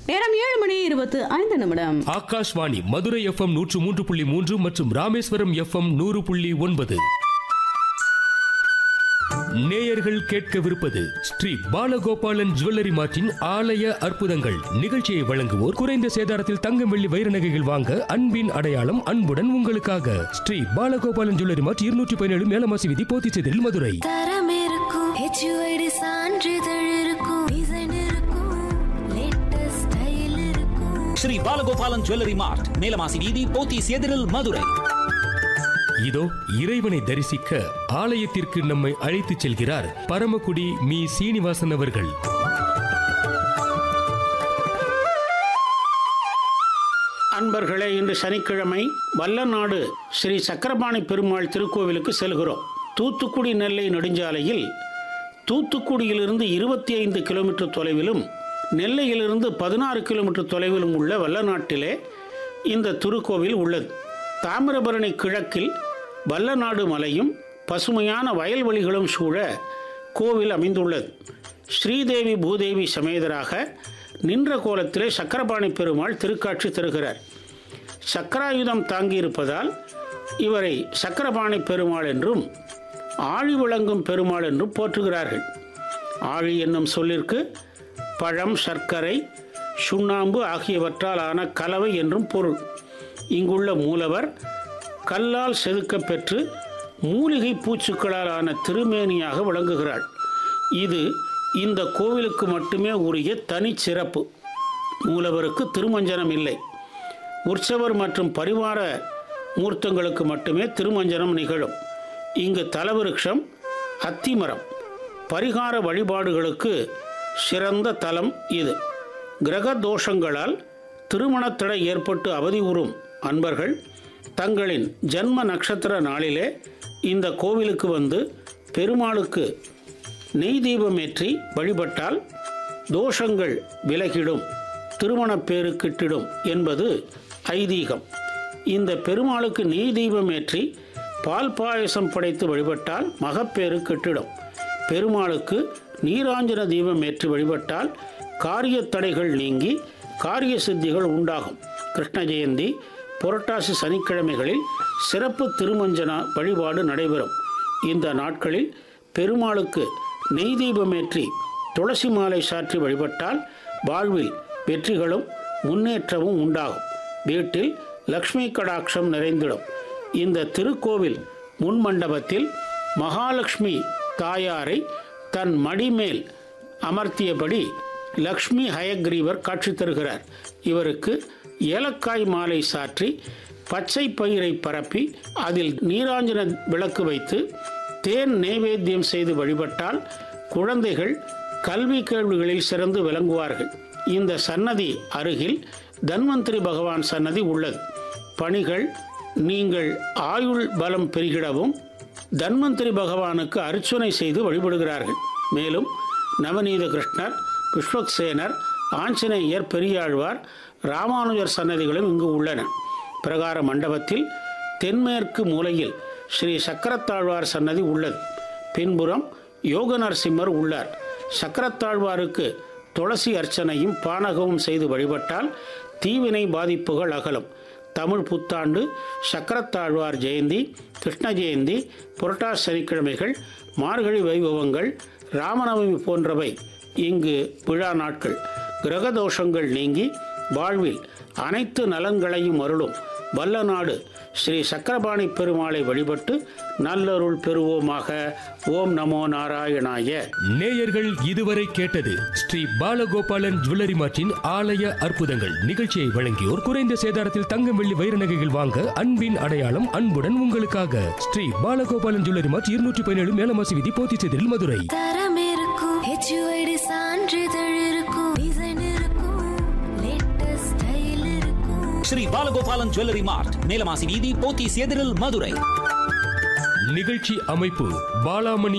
நேரம் ஏழு மணி இருபத்து ஐந்து நிமிடம் ஆகாஷ்வாணி மதுரை எஃப்எம் நூற்று மூன்று புள்ளி மூன்று மற்றும் ராமேஸ்வரம் எஃப்எம் நூறு புள்ளி ஒன்பது நேயர்கள் கேட்கவிருப்பது ஸ்ரீ பாலகோபாலன் ஜுவல்லரி மார்ட்டின் ஆலய அற்புதங்கள் நிகழ்ச்சியை வழங்குவோர் குறைந்த சேதாரத்தில் தங்கம் வெள்ளி வைர நகைகள் வாங்க அன்பின் அடையாளம் அன்புடன் உங்களுக்காக ஸ்ரீ பாலகோபாலன் ஜுவல்லரி மார்ட் இருநூற்றி பதினேழு மேலமாசி விதி போத்திச்செதில் மதுரை தரம் இருக்கும் ஹெச்யூஐடி சான்றிதழ் இருக்கும் டிசைன் இருக்கும் லேட்டஸ்ட் ஸ்டைல் இருக்கும் ஸ்ரீ பாலகோபாலன் ஜுவல்லரி மார்ட் மேலமாசி வீதி போத்தீஸ் எதிரில் மதுரை இதோ இறைவனை தரிசிக்க ஆலயத்திற்கு நம்மை அழைத்துச் செல்கிறார் பரமக்குடி மீ சீனிவாசன் அவர்கள் அன்பர்களே இன்று சனிக்கிழமை வல்லநாடு ஸ்ரீ சக்கரபாணி பெருமாள் திருக்கோவிலுக்கு செல்கிறோம் தூத்துக்குடி நெல்லை நெடுஞ்சாலையில் தூத்துக்குடியிலிருந்து இருபத்தி ஐந்து கிலோமீட்டர் தொலைவிலும் நெல்லையிலிருந்து பதினாறு கிலோமீட்டர் தொலைவிலும் உள்ள வல்லநாட்டிலே இந்த திருக்கோவில் உள்ளது தாமிரபரணி கிழக்கில் வல்லநாடு மலையும் பசுமையான வயல்வெளிகளும் சூழ கோவில் அமைந்துள்ளது ஸ்ரீதேவி பூதேவி சமேதராக நின்ற கோலத்திலே சக்கரபாணி பெருமாள் திருக்காட்சி தருகிறார் சக்கராயுதம் தாங்கியிருப்பதால் இவரை சக்கரபாணி பெருமாள் என்றும் ஆழி விளங்கும் பெருமாள் என்றும் போற்றுகிறார்கள் ஆழி என்னும் சொல்லிற்கு பழம் சர்க்கரை சுண்ணாம்பு ஆகியவற்றால் ஆன கலவை என்றும் பொருள் இங்குள்ள மூலவர் கல்லால் செதுக்கப் பெற்று மூலிகை பூச்சுக்களால் ஆன திருமேனியாக விளங்குகிறாள் இது இந்த கோவிலுக்கு மட்டுமே உரிய தனிச்சிறப்பு மூலவருக்கு திருமஞ்சனம் இல்லை உற்சவர் மற்றும் பரிவார மூர்த்தங்களுக்கு மட்டுமே திருமஞ்சனம் நிகழும் இங்கு தலவிருஷம் அத்திமரம் பரிகார வழிபாடுகளுக்கு சிறந்த தலம் இது கிரக தோஷங்களால் திருமணத்தடை ஏற்பட்டு அவதியுறும் அன்பர்கள் தங்களின் ஜன்ம நட்சத்திர நாளிலே இந்த கோவிலுக்கு வந்து பெருமாளுக்கு நெய் தீபம் ஏற்றி வழிபட்டால் தோஷங்கள் விலகிடும் திருமணப் பேறு கிட்டிடும் என்பது ஐதீகம் இந்த பெருமாளுக்கு நெய் தீபம் ஏற்றி பால் பாயசம் படைத்து வழிபட்டால் மகப்பேறு கிட்டிடும் பெருமாளுக்கு நீராஞ்சன தீபம் ஏற்றி வழிபட்டால் காரிய தடைகள் நீங்கி காரிய சித்திகள் உண்டாகும் கிருஷ்ண ஜெயந்தி புரட்டாசி சனிக்கிழமைகளில் சிறப்பு திருமஞ்சன வழிபாடு நடைபெறும் இந்த நாட்களில் பெருமாளுக்கு நெய் தீபமேற்றி துளசி மாலை சாற்றி வழிபட்டால் வாழ்வில் வெற்றிகளும் முன்னேற்றமும் உண்டாகும் வீட்டில் லக்ஷ்மி கடாட்சம் நிறைந்திடும் இந்த திருக்கோவில் முன்மண்டபத்தில் மகாலட்சுமி தாயாரை தன் மடிமேல் அமர்த்தியபடி லக்ஷ்மி ஹயக்ரீவர் காட்சி தருகிறார் இவருக்கு ஏலக்காய் மாலை சாற்றி பச்சை பயிரை பரப்பி அதில் நீராஞ்சன விளக்கு வைத்து தேன் நைவேத்தியம் செய்து வழிபட்டால் குழந்தைகள் கல்வி கேள்விகளில் சிறந்து விளங்குவார்கள் இந்த சன்னதி அருகில் தன்வந்திரி பகவான் சன்னதி உள்ளது பணிகள் நீங்கள் ஆயுள் பலம் பெருகிடவும் தன்வந்திரி பகவானுக்கு அர்ச்சனை செய்து வழிபடுகிறார்கள் மேலும் நவநீத கிருஷ்ணர் விஸ்வக்சேனர் ஆஞ்சநேயர் பெரியாழ்வார் ராமானுஜர் சன்னதிகளும் இங்கு உள்ளன பிரகார மண்டபத்தில் தென்மேற்கு மூலையில் ஸ்ரீ சக்கரத்தாழ்வார் சன்னதி உள்ளது பின்புறம் யோக நரசிம்மர் உள்ளார் சக்கரத்தாழ்வாருக்கு துளசி அர்ச்சனையும் பானகமும் செய்து வழிபட்டால் தீவினை பாதிப்புகள் அகலும் தமிழ் புத்தாண்டு சக்கரத்தாழ்வார் ஜெயந்தி கிருஷ்ண ஜெயந்தி புரட்டாசி சனிக்கிழமைகள் மார்கழி வைபவங்கள் ராமநவமி போன்றவை இங்கு விழா நாட்கள் கிரகதோஷங்கள் நீங்கி வாழ்வில் அனைத்து நலன்களையும் அருளும் வல்ல நாடு ஸ்ரீ சக்கரபாணி பெருமாளை வழிபட்டு நல்லருள் பெறுவோமாக ஓம் நமோ நாராயணாய நேயர்கள் இதுவரை கேட்டது ஸ்ரீ பாலகோபாலன் ஜுவல்லரி மார்ட்டின் ஆலய அற்புதங்கள் நிகழ்ச்சியை வழங்கியோர் குறைந்த சேதாரத்தில் தங்கம் வெள்ளி வைர நகைகள் வாங்க அன்பின் அடையாளம் அன்புடன் உங்களுக்காக ஸ்ரீ பாலகோபாலன் ஜுவல்லரி மார்ட் இருநூற்றி பதினேழு மேலமாசி விதி போத்திச்செதில் மதுரை தரம் இருக்கும் ஹெச்யூஐடி சான்றிதழ் இருக்கும் டிசைன் இருக்கும் லேட்டஸ்ட் ஸ்டைல் இருக்கும் ஸ்ரீ பாலகோபாலன் ஜுவல்லரி மார்ட் மேலமாசி வீதி போத்தீஸ் எதிரில் மதுரை நிகழ்ச்சி அமைப்பு பாலாமணி